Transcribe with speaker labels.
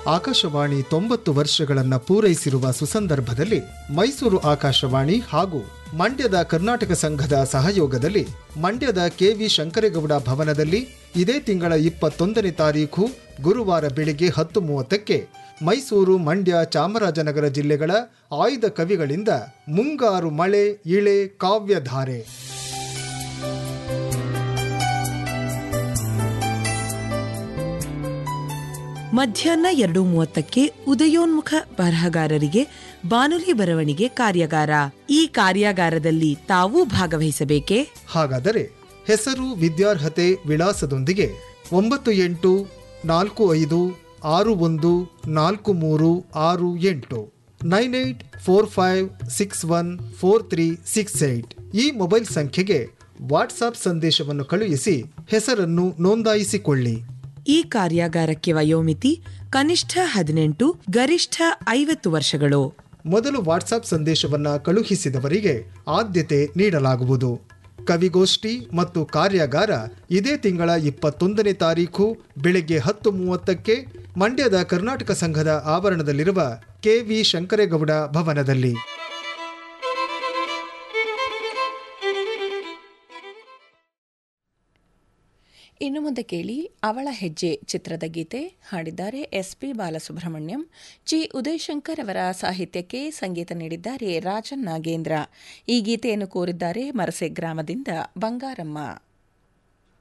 Speaker 1: ಆಕಾಶವಾಣಿ ತೊಂಬತ್ತು ವರ್ಷಗಳನ್ನು ಪೂರೈಸಿರುವ ಸುಸಂದರ್ಭದಲ್ಲಿ ಮೈಸೂರು ಆಕಾಶವಾಣಿ ಹಾಗೂ ಮಂಡ್ಯದ ಕರ್ನಾಟಕ ಸಂಘದ ಸಹಯೋಗದಲ್ಲಿ ಮಂಡ್ಯದ ಕೆವಿ ಶಂಕರೇಗೌಡ ಭವನದಲ್ಲಿ ಇದೇ ತಿಂಗಳ ಇಪ್ಪತ್ತೊಂದನೇ ತಾರೀಖು ಗುರುವಾರ ಬೆಳಿಗ್ಗೆ ಹತ್ತು ಮೂವತ್ತಕ್ಕೆ ಮೈಸೂರು ಮಂಡ್ಯ ಚಾಮರಾಜನಗರ ಜಿಲ್ಲೆಗಳ ಆಯ್ದ ಕವಿಗಳಿಂದ ಮುಂಗಾರು ಮಳೆ ಇಳೆ ಕಾವ್ಯಧಾರೆ
Speaker 2: ಮಧ್ಯಾಹ್ನ ಎರಡು ಮೂವತ್ತಕ್ಕೆ ಉದಯೋನ್ಮುಖ ಬರಹಗಾರರಿಗೆ ಬಾನುಲಿ ಬರವಣಿಗೆ ಕಾರ್ಯಾಗಾರ ಈ ಕಾರ್ಯಾಗಾರದಲ್ಲಿ ತಾವೂ ಭಾಗವಹಿಸಬೇಕೇ
Speaker 1: ಹಾಗಾದರೆ ಹೆಸರು ವಿದ್ಯಾರ್ಹತೆ ವಿಳಾಸದೊಂದಿಗೆ ಒಂಬತ್ತು ಎಂಟು ನಾಲ್ಕು ಐದು ಆರು ಒಂದು ನಾಲ್ಕು ಮೂರು ಆರು ಎಂಟು nine eight four five six one four three six eight ಈ ಮೊಬೈಲ್ ಸಂಖ್ಯೆಗೆ ವಾಟ್ಸಾಪ್ ಸಂದೇಶವನ್ನು ಕಳುಹಿಸಿ ಹೆಸರನ್ನು ನೋಂದಾಯಿಸಿಕೊಳ್ಳಿ
Speaker 2: ಈ ಕಾರ್ಯಾಗಾರಕ್ಕೆ ವಯೋಮಿತಿ ಕನಿಷ್ಠ ಹದಿನೆಂಟು ಗರಿಷ್ಠ ಐವತ್ತು ವರ್ಷಗಳು
Speaker 1: ಮೊದಲು ವಾಟ್ಸಾಪ್ ಸಂದೇಶವನ್ನ ಕಳುಹಿಸಿದವರಿಗೆ ಆದ್ಯತೆ ನೀಡಲಾಗುವುದು ಕವಿಗೋಷ್ಠಿ ಮತ್ತು ಕಾರ್ಯಾಗಾರ ಇದೇ ತಿಂಗಳ ಇಪ್ಪತ್ತೊಂದನೇ ತಾರೀಖು ಬೆಳಗ್ಗೆ ಹತ್ತು ಮೂವತ್ತಕ್ಕೆ ಮಂಡ್ಯದ ಕರ್ನಾಟಕ ಸಂಘದ ಆವರಣದಲ್ಲಿರುವ ಕೆವಿ ಶಂಕರೇಗೌಡ ಭವನದಲ್ಲಿ
Speaker 3: ಇನ್ನು ಮುಂದೆ ಕೇಳಿ ಅವಳ ಹೆಜ್ಜೆ ಚಿತ್ರದ ಗೀತೆ ಹಾಡಿದ್ದಾರೆ S P Balasubrahmanyam G Udayashankar ಅವರ ಸಾಹಿತ್ಯಕ್ಕೆ ಸಂಗೀತ ನೀಡಿದ್ದಾರೆ ರಾಜನ್ ನಾಗೇಂದ್ರ ಈ ಗೀತೆಯನ್ನು ಕೋರಿದ್ದಾರೆ ಮರಸೆ ಗ್ರಾಮದಿಂದ ಬಂಗಾರಮ್ಮ